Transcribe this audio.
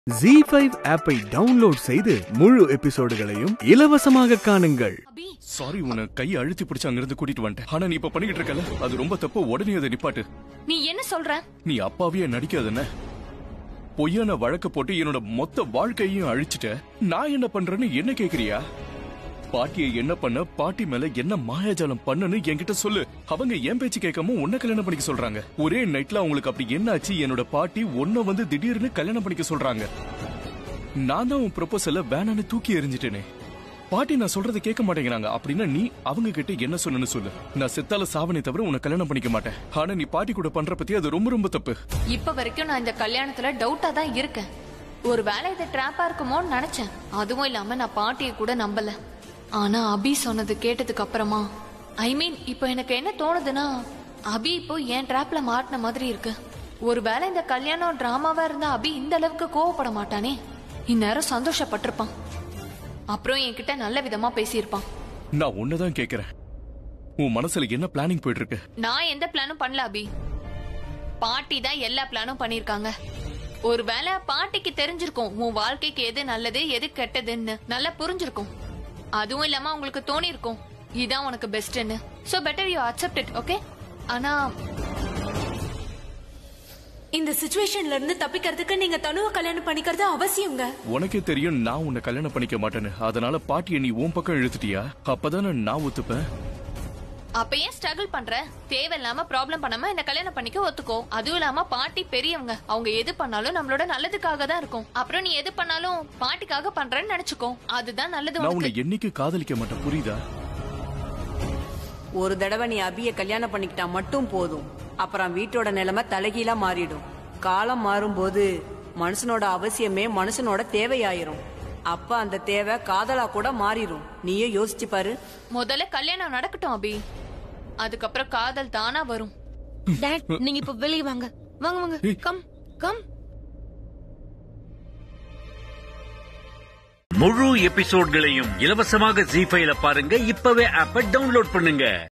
G five ஆப்பை download செய்து முழு எபிசோடுகளையும் இலவசமாக காணுங்கள் அபி சாரி உன்னை கையை அழுத்தி பிடிச்சு அங்கிருந்து கூட்டிட்டு வந்துட்டேன் ஆனா நீ இப்ப பண்ணிக்கிட்டு இருக்கல அது ரொம்ப தப்பு உடனே அதை நிப்பாட்டு நீ என்ன சொல்ற நீ அப்பாவியே நடிக்காதன பொய்யான வழக்க போட்டு என்னோட மொத்த வாழ்க்கையையும் அழிச்சிட்ட நான் என்ன பண்றேன்னு என்ன கேக்குறியா பாட்டியை என்ன பண்ண பாட்டி மேல என்ன மாயாஜாலம் பண்ணுன்னு என்கிட்ட சொல்லு அவங்க என் பேச்சு கேட்காம உன்னை கல்யாணம் பண்ணிக்க சொல்றாங்க ஒரே நைட்ல அவங்களுக்கு அப்படி என்ன ஆச்சு என்னோட பாட்டி உன்னை வந்து திடீர்னு கல்யாணம் பண்ணிக்க சொல்றாங்க நான் தான் உன் ப்ரொபோசல வேணான்னு தூக்கி எறிஞ்சிட்டேனே பாட்டி நான் சொல்றதை கேட்க மாட்டேங்கிறாங்க அப்படின்னா நீ அவங்க கிட்ட என்ன சொன்னேன்னு சொல்லு நான் செத்தால சாவனே தவிர உன்னை கல்யாணம் பண்ணிக்க மாட்டேன் ஆனா நீ பாட்டி கூட பண்ற பத்தி அது ரொம்ப ரொம்ப தப்பு இப்ப வரைக்கும் நான் இந்த கல்யாணத்துல டவுட்டா தான் இருக்கேன் ஒரு வேளை இது ட்ராப்பா இருக்குமோன்னு நினைச்சேன் அதுவும் இல்லாம நான் பாட்டியை கூட நம்பல ஆனா அபி சொன்னது கேட்டதுக்கு அப்புறமா ஐ மீன் இப்போ எனக்கு என்ன தோணுதுன்னா அபி இப்போ என் ட்ராப்ல மாட்டின மாதிரி இருக்கு ஒருவேளை இந்த கல்யாணம் டிராமாவா இருந்தா அபி இந்த அளவுக்கு கோவப்பட மாட்டானே இந்நேரம் சந்தோஷப்பட்டிருப்பான் அப்புறம் என்கிட்ட நல்ல விதமா பேசியிருப்பான் நான் உன்னதான் கேக்குறேன் உன் மனசுல என்ன பிளானிங் போயிட்டு இருக்கு நான் எந்த பிளானும் பண்ணல அபி பாட்டி தான் எல்லா பிளானும் பண்ணிருக்காங்க ஒருவேளை பாட்டிக்கு தெரிஞ்சிருக்கும் உன் வாழ்க்கைக்கு எது நல்லது எது கெட்டதுன்னு நல்லா புரிஞ்சிருக்கும் அதுவும் இல்லாம உங்களுக்கு தோணி இருக்கும் இதான் உனக்கு பெஸ்ட்னு so better you accept it okay ஆனா இந்த சுச்சுவேஷன்ல இருந்து தப்பிக்கிறதுக்கு நீங்க தனுவை கல்யாணம் பண்ணிக்கிறது அவசியங்க உனக்கே தெரியும் நான் உன்னை கல்யாணம் பண்ணிக்க மாட்டேன்னு அதனால பாட்டியை நீ உன் பக்கம் இழுத்துட்டியா அப்பதானே நான் ஒத்துப்பேன் அப்ப ஏன் ஸ்ட்ரகிள் பண்ற தேவையில்லாம ப்ராப்ளம் பண்ணாம என்ன கல்யாணம் பண்ணிக்க ஒத்துக்கோ அதுவும் இல்லாம பாட்டி பெரியவங்க அவங்க எது பண்ணாலும் நம்மளோட நல்லதுக்காக தான் இருக்கும் அப்புறம் நீ எது பண்ணாலும் பாட்டிக்காக பண்றேன்னு நினைச்சுக்கோ அதுதான் நல்லது நான் உனக்கு உன்னை என்னைக்கு காதலிக்க மாட்டேன் புரியுதா ஒரு தடவை நீ அபிய கல்யாணம் பண்ணிக்கிட்டா மட்டும் போதும் அப்புறம் வீட்டோட நிலைமை தலைகீழா மாறிடும் காலம் மாறும்போது மனுஷனோட அவசியமே மனுஷனோட தேவையாயிரும் அப்ப அந்த தேவை காதலா கூட மாறிடும் நீயே யோசிச்சு பாரு முதல்ல கல்யாணம் நடக்கட்டும் அபி அதுக்கப்புறம் காதல் தானா வரும் டாட் நீங்க இப்ப வெளியே வாங்க வாங்க வாங்க கம் கம் முழு எபிசோட்களையும் இலவசமாக ஜி ஃபைல பாருங்க இப்பவே ஆப்ப டவுன்லோட் பண்ணுங்க